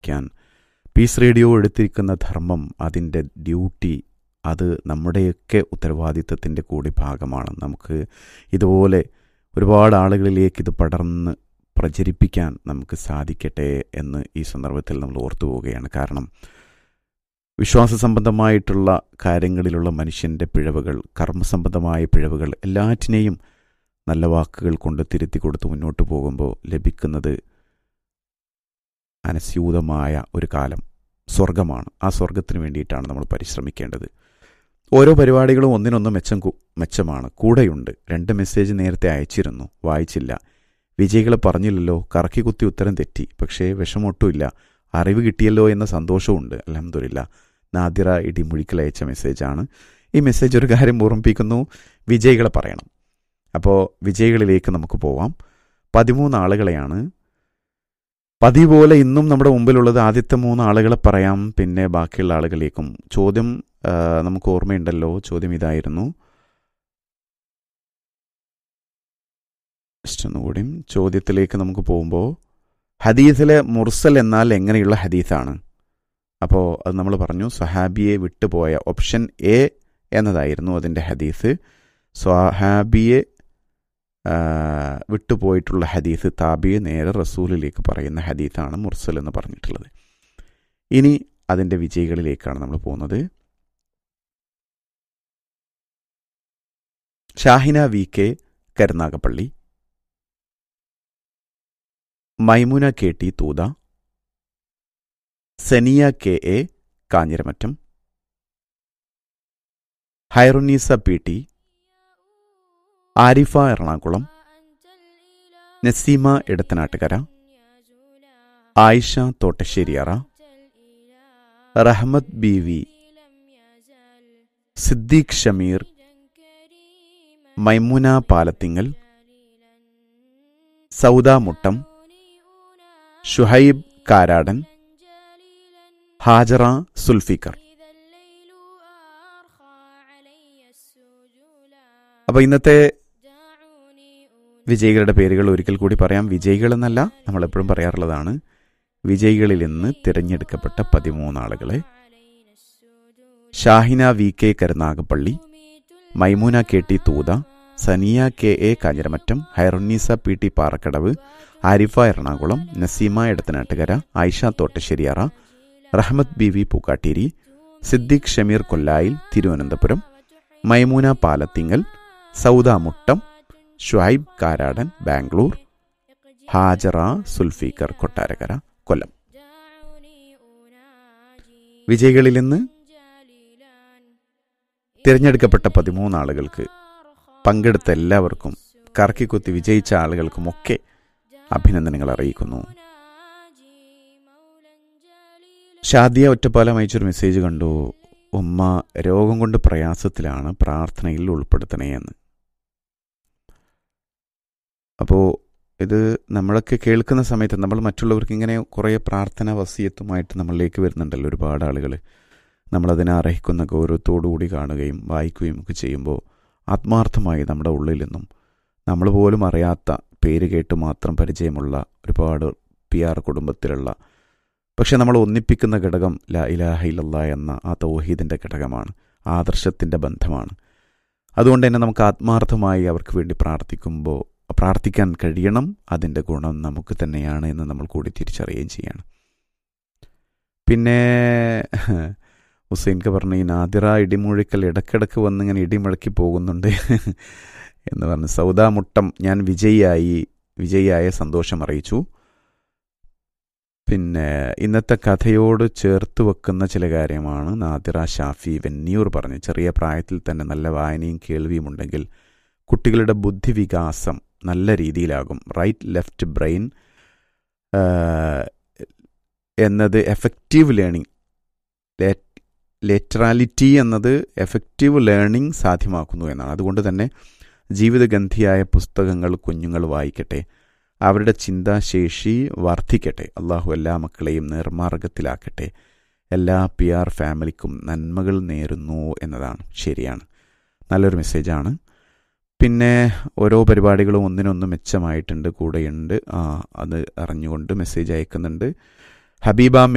പരിശ്രമിക്കാൻ piece radio എടുത്തിരിക്കുന്ന ധർമ്മം അതിൻ്റെ ഡ്യൂട്ടി അത് നമ്മുടെയൊക്കെ ഉത്തരവാദിത്തത്തിൻ്റെ കൂടി ഭാഗമാണ് നമുക്ക് ഇതുപോലെ ഒരുപാട് ആളുകളിലേക്ക് ഇത് പടർന്ന് പ്രചരിപ്പിക്കാൻ നമുക്ക് സാധിക്കട്ടെ എന്ന് ഈ സന്ദർഭത്തിൽ നമ്മൾ ഓർത്തു പോവുകയാണ് കാരണം വിശ്വാസ സംബന്ധമായിട്ടുള്ള കാര്യങ്ങളിലുള്ള മനുഷ്യൻ്റെ പിഴവുകൾ കർമ്മസംബന്ധമായ പിഴവുകൾ എല്ലാറ്റിനെയും നല്ല വാക്കുകൾ കൊണ്ട് തിരുത്തി കൊടുത്ത് മുന്നോട്ട് പോകുമ്പോൾ ലഭിക്കുന്നത് അനസ്യൂതമായ ഒരു കാലം സ്വർഗമാണ് ആ സ്വർഗത്തിന് വേണ്ടിയിട്ടാണ് നമ്മൾ പരിശ്രമിക്കേണ്ടത് ഓരോ പരിപാടികളും ഒന്നിനൊന്ന് മെച്ചം കു- മെച്ചമാണ് കൂടെയുണ്ട് രണ്ട് മെസ്സേജ് നേരത്തെ അയച്ചിരുന്നു വായിച്ചില്ല വിജയികളെ പറഞ്ഞില്ലല്ലോ കറക്കി കുത്തി ഉത്തരം തെറ്റി പക്ഷേ വിഷമൊട്ടുമില്ല അറിവ് കിട്ടിയല്ലോ എന്ന സന്തോഷമുണ്ട് അലഹമില്ല നാദിറ ഇടിമുഴിക്കൽ അയച്ച മെസ്സേജാണ് ഈ മെസ്സേജ് ഒരു കാര്യം ഓർമ്മിപ്പിക്കുന്നു വിജയികളെ പറയണം അപ്പോൾ വിജയികളിലേക്ക് നമുക്ക് പോവാം പതിമൂന്ന് ആളുകളെയാണ് പതിവ് പോലെ ഇന്നും നമ്മുടെ മുമ്പിലുള്ളത് ആദ്യത്തെ മൂന്ന് ആളുകളെ പറയാം പിന്നെ ബാക്കിയുള്ള ആളുകളിലേക്കും ചോദ്യം ആ, നമുക്ക് ഓർമ്മയുണ്ടല്ലോ ചോദ്യം ഇതായിരുന്നു ജസ്റ്റ് ഒന്നുകൂടി ചോദ്യത്തിലേക്ക് നമുക്ക് പോകുമ്പോൾ ഹദീസിലെ മുർസൽ എന്നാൽ എങ്ങനെയുള്ള ഹദീസാണ് അപ്പോൾ അത് നമ്മൾ പറഞ്ഞു സഹാബിയെ വിട്ടുപോയ ഓപ്ഷൻ എ എന്നതായിരുന്നു അതിൻ്റെ ഹദീസ് സ്വഹാബിയെ ആ, വിട്ടുപോയിട്ടുള്ള ഹദീസ് താബിയെ നേരെ റസൂലിലേക്ക് പറയുന്ന ഹദീസാണ് മുർസൽ എന്ന് പറഞ്ഞിട്ടുള്ളത് ഇനി അതിൻ്റെ വിജയികളിലേക്കാണ് നമ്മൾ പോകുന്നത് Shahina V K Karunagappally Maimuna K T Thootha Saniya K A Kanjiramattam Hairunnisa P T Arifa Ernakulam Naseema Edathanattukara Ayisha Thottasseriyara Rahmath B V Siddique Shameer Maimuna Palathingal Sauda Muttam Shuhaib Karadan Hajara Sulfikar അപ്പോൾ ഇന്നത്തെ വിജയികളുടെ പേരുകൾ ഒരിക്കൽ കൂടി പറയാം വിജയികൾ എന്നല്ല നമ്മൾ എപ്പോഴും പറയാറുള്ളതാണ് വിജയികളിൽ നിന്ന് തിരഞ്ഞെടുക്കപ്പെട്ട പതിമൂന്ന് ആളുകളെ Shahina V K Karunagappally Maimoona K T Thootha Saniya K A Kanjiramattam Hairunnisa P T Parakkadavu Arifa Ernakulam Naseema Edathanattukara Ayisha Thottasseriyara Rahmath B V Pookkatteri Siddique Shameer Kollayil Thiruvananthapuram Maimoona Palathingal Sauda Muttam Shuhaib Karadan Bangalore Hajara Sulfiqar Kottarakkara Kollam വിജയികളിൽ നിന്ന് തിരഞ്ഞെടുക്കപ്പെട്ട പതിമൂന്ന് ആളുകൾക്ക് പങ്കെടുത്ത എല്ലാവർക്കും കറക്കിക്കുത്തി വിജയിച്ച ആളുകൾക്കുമൊക്കെ അഭിനന്ദനങ്ങൾ അറിയിക്കുന്നു ഷാദിയ ഒറ്റപ്പാലം അയച്ചൊരു മെസ്സേജ് കണ്ടു ഉമ്മ രോഗം കൊണ്ട് പ്രയാസത്തിലാണ് പ്രാർത്ഥനയിൽ ഉൾപ്പെടുത്തണേ എന്ന് അപ്പോൾ ഇത് നമ്മളൊക്കെ കേൾക്കുന്ന സമയത്ത് നമ്മൾ മറ്റുള്ളവർക്ക് ഇങ്ങനെ കുറേ പ്രാർത്ഥന വസീയത്തുമായിട്ട് നമ്മളിലേക്ക് വരുന്നുണ്ടല്ലോ ഒരുപാട് ആളുകൾ നമ്മളതിനെ അർഹിക്കുന്ന ഗൗരവത്തോടുകൂടി കാണുകയും വായിക്കുകയും ഒക്കെ ചെയ്യുമ്പോൾ ആത്മാർത്ഥമായി നമ്മുടെ ഉള്ളിൽ നിന്നും നമ്മൾ പോലും അറിയാത്ത പേര് കേട്ട് മാത്രം പരിചയമുള്ള ഒരുപാട് പി ആർ കുടുംബത്തിലുള്ള പക്ഷെ നമ്മൾ ഒന്നിപ്പിക്കുന്ന ഘടകം ലാ ഇലാഹ ഇല്ലല്ലാ എന്ന ആ തൗഹീദിൻ്റെ ഘടകമാണ് ആദർശത്തിൻ്റെ ബന്ധമാണ് അതുകൊണ്ട് തന്നെ നമുക്ക് ആത്മാർത്ഥമായി അവർക്ക് വേണ്ടി പ്രാർത്ഥിക്കുമ്പോൾ പ്രാർത്ഥിക്കാൻ കഴിയണം അതിൻ്റെ ഗുണം നമുക്ക് തന്നെയാണ് എന്ന് നമ്മൾ കൂടി തിരിച്ചറിയുകയും ചെയ്യണം പിന്നെ ഹുസൈൻക്ക് പറഞ്ഞ ഈ നാദിറ ഇടിമുഴക്കൽ ഇടക്കിടക്ക് വന്ന് ഇങ്ങനെ ഇടിമുഴക്കി പോകുന്നുണ്ട് എന്ന് പറഞ്ഞു സൗദാ മുട്ടം ഞാൻ വിജയിയായി വിജയിയായ സന്തോഷം അറിയിച്ചു പിന്നെ ഇന്നത്തെ കഥയോട് ചേർത്ത് വെക്കുന്ന ചില കാര്യമാണ് നാദിറ ഷാഫി വെന്നിയൂർ പറഞ്ഞു ചെറിയ പ്രായത്തിൽ തന്നെ നല്ല വായനയും കേൾവിയും ഉണ്ടെങ്കിൽ കുട്ടികളുടെ ബുദ്ധിവികാസം നല്ല രീതിയിലാകും റൈറ്റ് ലെഫ്റ്റ് ബ്രെയിൻ എന്നത് എഫക്റ്റീവ് ലേണിംഗ് ലെറ്ററാലിറ്റി എന്നത് എഫക്റ്റീവ് ലേണിംഗ് സാധ്യമാക്കുന്നു എന്നാണ് അതുകൊണ്ട് തന്നെ ജീവിതഗന്ധിയായ പുസ്തകങ്ങൾ കുഞ്ഞുങ്ങൾ വായിക്കട്ടെ അവരുടെ ചിന്താശേഷി വർദ്ധിക്കട്ടെ അള്ളാഹു എല്ലാ മക്കളെയും നിർമാർഗത്തിലാക്കട്ടെ എല്ലാ പി ആർ ഫാമിലിക്കും നന്മകൾ നേരുന്നു എന്നതാണ് ശരിയാണ് നല്ലൊരു മെസ്സേജാണ് പിന്നെ ഓരോ പരിപാടികളും ഒന്നിനൊന്ന് മെച്ചമായിട്ടുണ്ട് കൂടെയുണ്ട് ആ അത് അറിഞ്ഞുകൊണ്ട് മെസ്സേജ് അയക്കുന്നുണ്ട് ഹബീബ